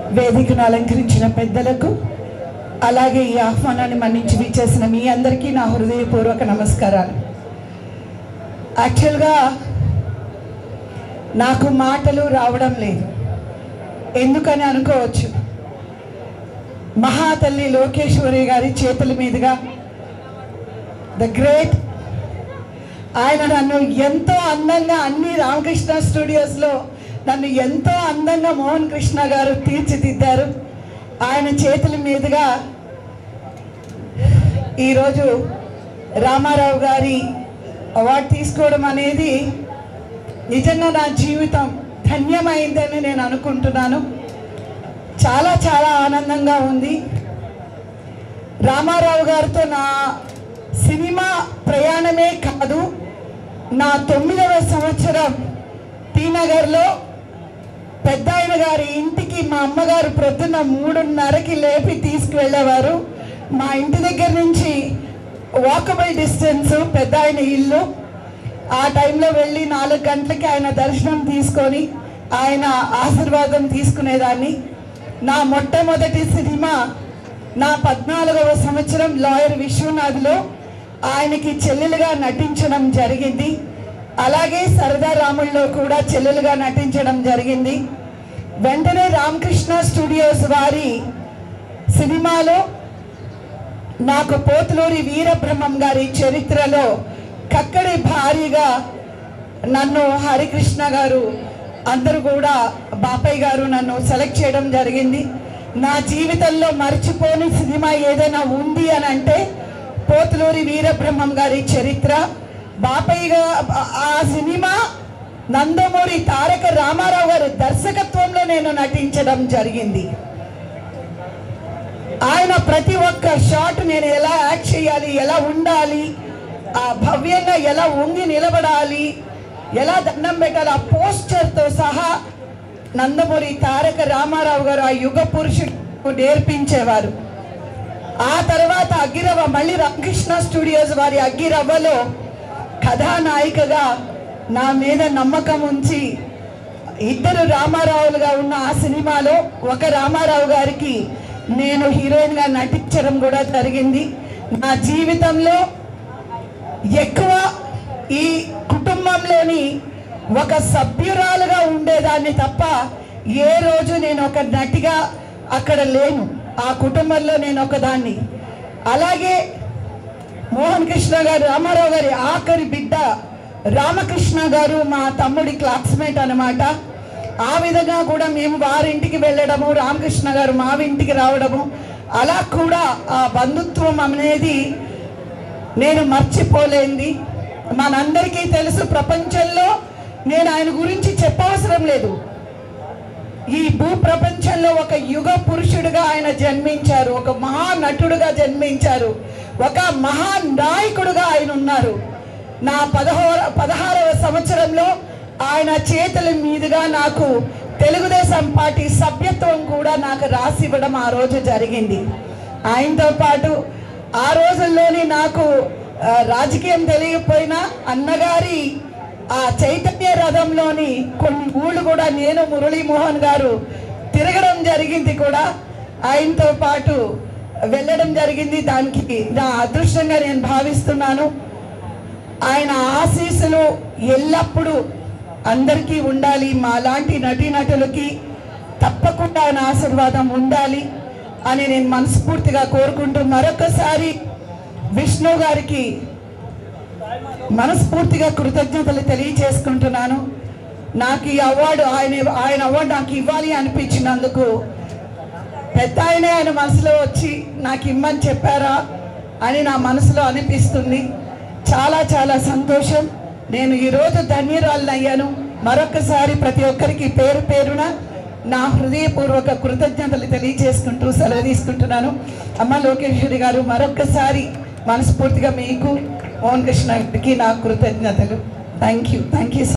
వేదికను అలంకరించిన పెద్దలకు అలాగే ఈ ఆహ్వానాన్ని మన్నించి విచ్చేసిన మీ అందరికీ నా హృదయపూర్వక నమస్కారాలు యాక్చువల్గా నాకు మాటలు రావడం లేదు ఎందుకని అనుకోవచ్చు మహాతల్లి లోకేశ్వరి గారి చేతుల మీదుగా ద గ్రేట్ ఆయన నన్ను ఎంతో అందంగా అన్ని రామకృష్ణ స్టూడియోస్లో నన్ను ఎంతో అందంగా మోహన్ కృష్ణ గారు తీర్చిదిద్దారు ఆయన చేతుల మీదుగా ఈరోజు రామారావు గారి అవార్డు తీసుకోవడం అనేది నిజంగా నా జీవితం ధన్యమైందని నేను అనుకుంటున్నాను చాలా చాలా ఆనందంగా ఉంది రామారావు గారితో నా సినిమా ప్రయాణమే కాదు నా తొమ్మిదవ సంవత్సరం టీనగర్లో పెద్ద ఆయన గారి ఇంటికి మా అమ్మగారు ప్రొద్దున మూడున్నరకి లేపి తీసుకువెళ్ళేవారు మా ఇంటి దగ్గర నుంచి వాకబుల్ డిస్టెన్స్ పెద్ద ఆయన ఇల్లు ఆ టైంలో వెళ్ళి నాలుగు గంటలకి ఆయన దర్శనం తీసుకొని ఆయన ఆశీర్వాదం తీసుకునేదాన్ని నా మొట్టమొదటి సినిమా నా పద్నాలుగవ సంవత్సరం లాయర్ విశ్వనాథ్లో ఆయనకి చెల్లెలుగా నటించడం జరిగింది అలాగే సరదా రాముల్లో కూడా చెల్లెలుగా నటించడం జరిగింది వెంటనే రామకృష్ణ స్టూడియోస్ వారి సినిమాలో నాకు పోతులూరి వీరబ్రహ్మం గారి చరిత్రలో కక్కడి భారీగా నన్ను హరికృష్ణ గారు అందరూ కూడా బాపయ్య గారు నన్ను సెలెక్ట్ చేయడం జరిగింది నా జీవితంలో మర్చిపోని సినిమా ఏదైనా ఉంది అని అంటే పోతులూరి వీరబ్రహ్మం గారి చరిత్ర బాపయ్య గా- ఆ సినిమా నందమూరి తారక రామారావు గారి దర్శకత్వంలో నేను నటించడం జరిగింది ఆయన ప్రతి ఒక్క షాట్ నేను ఎలా యాక్ట్ చేయాలి ఎలా ఉండాలి ఆ భవ్యంగా ఎలా ఉంగి నిలబడాలి ఎలా దండం పెట్టాలి ఆ పోస్టర్తో సహా నందమూరి తారక రామారావు గారు ఆ యుగ పురుషుడు నేర్పించేవారు ఆ తర్వాత అగ్గిరవ్వ మళ్ళీ రామకృష్ణ స్టూడియోస్ వారి అగ్గిరవ్వలో కథానాయికగా నా మీద నమ్మకం ఉంచి ఇద్దరు రామారావులుగా ఉన్న ఆ సినిమాలో ఒక రామారావు గారికి నేను హీరోయిన్గా నటించడం కూడా జరిగింది నా జీవితంలో ఎక్కువ ఈ కుటుంబంలోని ఒక సభ్యురాలుగా ఉండేదాన్ని తప్ప ఏ రోజు నేను ఒక నటిగా అక్కడ లేను ఆ కుటుంబంలో నేను ఒకదాన్ని అలాగే మోహన్ కృష్ణ గారు రామారావు గారి ఆఖరి బిడ్డ రామకృష్ణ గారు మా తమ్ముడి క్లాస్మేట్ అన్నమాట ఆ విధంగా కూడా మేము వారింటికి వెళ్ళడము రామకృష్ణ గారు మా ఇంటికి రావడము అలా కూడా ఆ బంధుత్వం అనేది నేను మర్చిపోలేంది మనందరికీ తెలుసు ప్రపంచంలో నేను ఆయన గురించి చెప్పవసరం లేదు ఈ భూ ప్రపంచంలో ఒక యుగ పురుషుడిగా ఆయన జన్మించారు ఒక మహానటుడుగా జన్మించారు ఒక మహానాయకుడుగా ఆయన ఉన్నారు నా పదహార పదహారవ సంవత్సరంలో ఆయన చేతుల మీదుగా నాకు తెలుగుదేశం పార్టీ సభ్యత్వం కూడా నాకు రాసి ఇవ్వడం ఆ రోజు జరిగింది ఆయనతో పాటు ఆ రోజుల్లోని నాకు ఆ, రాజకీయం తెలియకపోయినా అన్నగారి ఆ చైతన్య రథంలోని కొన్ని ఊళ్ళు కూడా నేను మురళీమోహన్ గారు తిరగడం జరిగింది కూడా ఆయనతో పాటు వెళ్ళడం జరిగింది దానికి నా అదృష్టంగా నేను భావిస్తున్నాను ఆయన ఆశీస్సులు ఎల్లప్పుడూ అందరికీ ఉండాలి మా లాంటి నటీనటులకి తప్పకుండా ఆయన ఆశీర్వాదం ఉండాలి అని నేను మనస్ఫూర్తిగా కోరుకుంటూ మరొకసారి విష్ణు గారికి మనస్ఫూర్తిగా కృతజ్ఞతలు తెలియజేసుకుంటున్నాను నాకు ఈ అవార్డు ఆయన ఆయన అవార్డు నాకు ఇవ్వాలి అనిపించినందుకు పెద్ద ఆయనే ఆయన మనసులో వచ్చి నాకు ఇమ్మని చెప్పారా అని నా మనసులో అనిపిస్తుంది చాలా చాలా సంతోషం నేను ఈరోజు ధన్యురాలను అయ్యాను మరొకసారి ప్రతి ఒక్కరికి పేరు పేరున నా హృదయపూర్వక కృతజ్ఞతలు తెలియజేసుకుంటూ సెలవు తీసుకుంటున్నాను అమ్మ లోకేశ్వరి గారు మరొకసారి మనస్ఫూర్తిగా మీకు మోహన్ కృష్ణ గారికి నా కృతజ్ఞతలు థ్యాంక్ యూ థ్యాంక్ యూ